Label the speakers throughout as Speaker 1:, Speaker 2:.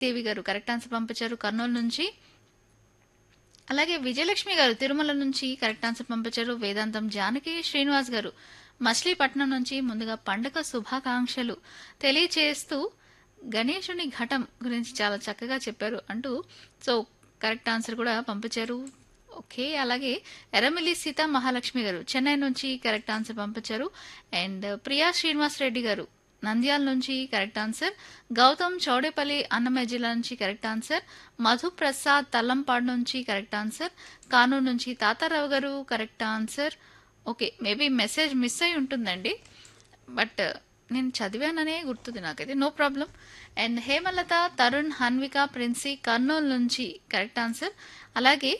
Speaker 1: దేవి గారు correct answer పంపించారు కర్నూలు నుంచి అలాగే విజయలక్ష్మి గారు తిరుమల నుంచి కరెక్ట్ ఆన్సర్ పంపించారు వేదాంతం జానకి శ్రీనివాస్ గారు మచిలీపట్నం నుంచి ముందుగా పండుగ శుభాకాంక్షలు తెలియచేస్తూ గణేశుని ఘటం గురించి చాలా చక్కగా చెప్పారు అంటూ సో కరెక్ట్ ఆన్సర్ కూడా పంపించారు ఓకే అలాగే ఎర్రమిల్లి సీతా మహాలక్ష్మి గారు చెన్నై నుంచి కరెక్ట్ ఆన్సర్ పంపించారు అండ్ ప్రియా శ్రీనివాస్ రెడ్డి గారు నంద్యాల నుంచి కరెక్ట్ ఆన్సర్ గౌతమ్ చౌడేపల్లి అన్నమయ్య జిల్లా నుంచి కరెక్ట్ ఆన్సర్ మధు ప్రసాద్ తల్లంపాడు నుంచి కరెక్ట్ ఆన్సర్ కానూరు నుంచి Tatarao garu correct answer okay maybe message miss అయి ఉంటుందండి బట్ నేను చదివాననే గుర్తుంది నాకైతే no problem and Hemalatha Tarun Hanvika Princy Kurnool నుంచి కరెక్ట్ ఆన్సర్ అలాగే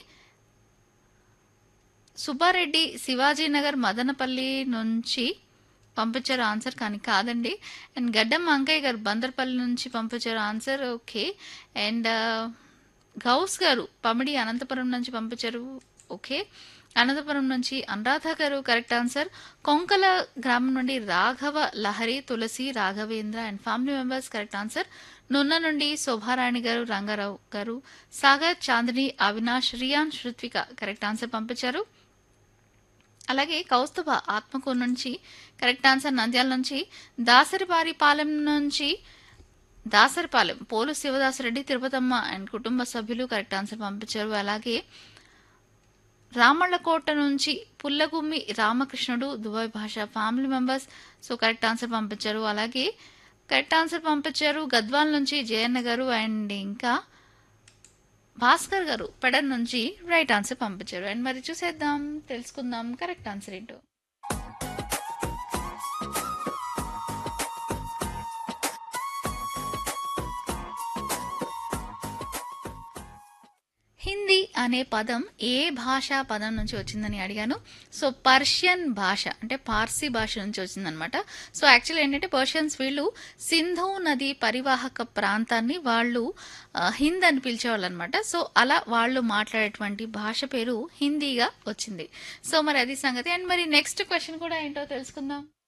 Speaker 1: సుబ్బారెడ్డి శివాజీనగర్ మదనపల్లి నుంచి పంపించారు ఆన్సర్ కానీ కాదండి అండ్ గడ్డం అంకయ్య గారు బందర్పల్లి నుంచి పంపించారు ఆన్సర్ ఓకే అండ్ గౌస్ గారు పమిడి అనంతపురం నుంచి పంపించారు ఓకే అనంతపురం నుంచి అనురాధ గారు కరెక్ట్ ఆన్సర్ కొంకల గ్రామం నుండి Raghava Lahari Tulasi Raghavendra and family members correct answer Nunna నుండి శోభారాణి గారు రంగారావు గారు సాగర్ చాందిని అవినాష్ రియాన్ శృత్విక కరెక్ట్ ఆన్సర్ పంపించారు అలాగే కౌస్తుభ ఆత్మకూరు నుంచి కరెక్ట్ ఆన్సర్ నంద్యాల నుంచి దాసరిపారి పాలెం నుంచి దాసరిపాలెం పోలు శివదాసరెడ్డి తిరుపతమ్మ అండ్ కుటుంబ సభ్యులు కరెక్ట్ ఆన్సర్ పంపించారు అలాగే రామళ్ళకోట నుంచి Pullagummi Ramakrishnudu Dubai Basha family members so correct answer పంపించారు అలాగే కరెక్ట్ ఆన్సర్ పంపించారు గద్వాల్ నుంచి జయన్న గారు అండ్ ఇంకా భాస్కర్ గారు పెడన్ నుంచి రైట్ ఆన్సర్ పంపించారు అండ్ మరి చూసేద్దాం తెలుసుకుందాం కరెక్ట్ ఆన్సర్ ఏంటో హిందీ అనే పదం ఏ భాషా పదం నుంచి వచ్చిందని అడిగాను సో పర్షియన్ భాష అంటే పార్సీ భాష నుంచి వచ్చిందనమాట సో యాక్చువల్లీ ఏంటంటే పర్షియన్స్ వీళ్ళు సింధు నది పరివాహక ప్రాంతాన్ని వాళ్ళు ఆ, హింద్ అని పిలిచేవాళ్ళు అనమాట సో అలా వాళ్ళు మాట్లాడేటువంటి భాష పేరు హిందీగా వచ్చింది సో మరి అది సంగతి అండ్ మరి నెక్స్ట్ క్వశ్చన్ కూడా ఏంటో తెలుసుకుందాం